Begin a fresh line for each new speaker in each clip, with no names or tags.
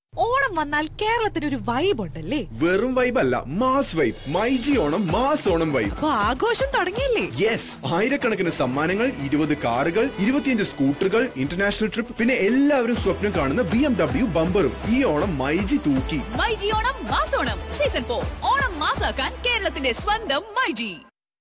ഓണം വന്നാൽ കേരളത്തിന് ഒരു വൈബ് ഉണ്ടല്ലേ
വെറും വൈബ് അല്ല mass vibe myG Onam mass Onam vibe
അപ്പൊ ആഘോഷം തുടങ്ങിയല്ലേ
യെസ് ആയിരക്കണക്കിന് സമ്മാനങ്ങൾ ഇരുപത് കാറുകൾ ഇരുപത്തിയഞ്ച് സ്കൂട്ടറുകൾ ഇന്റർനാഷണൽ ട്രിപ്പ് പിന്നെ എല്ലാവരും സ്വപ്നം കാണുന്ന ബി എം ഡബ്ല്യു ബമ്പറും ഈ ഓണം മൈജി തൂക്കി
മൈജി ഓണം മാസോണം സീസൺ ഫോർ ഓണം മാസാക്കാൻ കേരളത്തിന്റെ സ്വന്തം മൈജി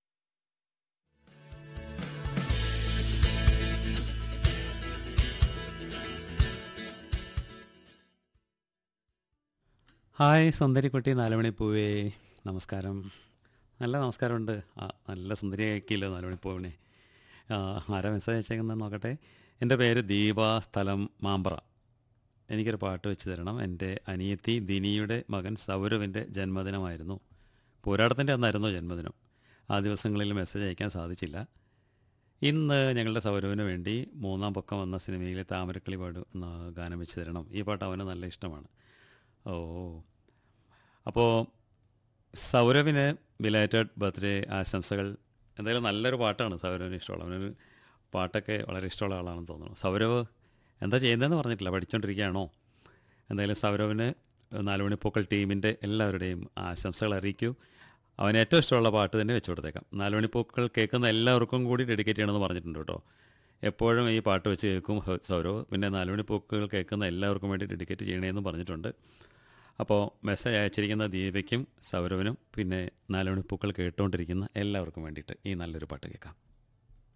ഹായ് സുന്ദരിക്കുട്ടി നാലുമണിപ്പൂവേ നമസ്കാരം നല്ല നമസ്കാരമുണ്ട് ആ നല്ല സുന്ദരിയാക്കിയല്ലോ നാലുമണിപ്പൂവിനെ ആ, ആരാ മെസ്സേജ് അയച്ചേക്കുന്നത് നോക്കട്ടെ എൻ്റെ പേര് ദീപ സ്ഥലം മാമ്പ്ര എനിക്കൊരു പാട്ട് വെച്ച് തരണം എൻ്റെ അനിയത്തി ദിനിയുടെ മകൻ സൗരവിൻ്റെ ജന്മദിനമായിരുന്നു പോരാട്ടത്തിൻ്റെ അന്നായിരുന്നു ജന്മദിനം ആ ദിവസങ്ങളിൽ മെസ്സേജ് അയക്കാൻ സാധിച്ചില്ല ഇന്ന് ഞങ്ങളുടെ സൗരവിന് വേണ്ടി മൂന്നാം പൊക്കം വന്ന സിനിമയിലെ താമരക്കിളി പാടുന്ന ഗാനം വെച്ച് തരണം ഈ പാട്ട് അവന് നല്ല ഇഷ്ടമാണ് ഓ അപ്പോൾ സൗരവിന് ബിലേറ്റഡ് ബർത്ത്ഡേ ആശംസകൾ എന്തായാലും നല്ലൊരു പാട്ടാണ് സൗരവിന് ഇഷ്ടമുള്ള അവനൊരു പാട്ടൊക്കെ വളരെ ഇഷ്ടമുള്ള ആളാണെന്ന് തോന്നുന്നു സൗരവ് എന്താ ചെയ്യുന്നതെന്ന് പറഞ്ഞിട്ടില്ല പഠിച്ചുകൊണ്ടിരിക്കുകയാണോ എന്തായാലും സൗരവിന് നാലുമണിപ്പൂക്കൾ ടീമിൻ്റെ എല്ലാവരുടെയും ആശംസകൾ അറിയിക്കൂ അവന് ഏറ്റവും ഇഷ്ടമുള്ള പാട്ട് തന്നെ വെച്ച് കൊടുത്തേക്കാം നാലുമണിപ്പൂക്കൾ കേൾക്കുന്ന എല്ലാവർക്കും കൂടി ഡെഡിക്കേറ്റ് ചെയ്യണമെന്ന് പറഞ്ഞിട്ടുണ്ട് കേട്ടോ എപ്പോഴും ഈ പാട്ട് വെച്ച് കേൾക്കും ഹ- സൗരവ് പിന്നെ നാലുമണിപ്പൂക്കൾ കേൾക്കുന്ന എല്ലാവർക്കും വേണ്ടി ഡെഡിക്കേറ്റ് ചെയ്യണമെന്നും പറഞ്ഞിട്ടുണ്ട് അപ്പോൾ മെസ്സേജ് അയച്ചിരിക്കുന്ന ദീപയ്ക്കും സൗരവിനും പിന്നെ നാലുമണിപ്പൂക്കൾ കേട്ടുകൊണ്ടിരിക്കുന്ന എല്ലാവർക്കും വേണ്ടിയിട്ട് ഈ നല്ലൊരു പാട്ട് കേൾക്കാം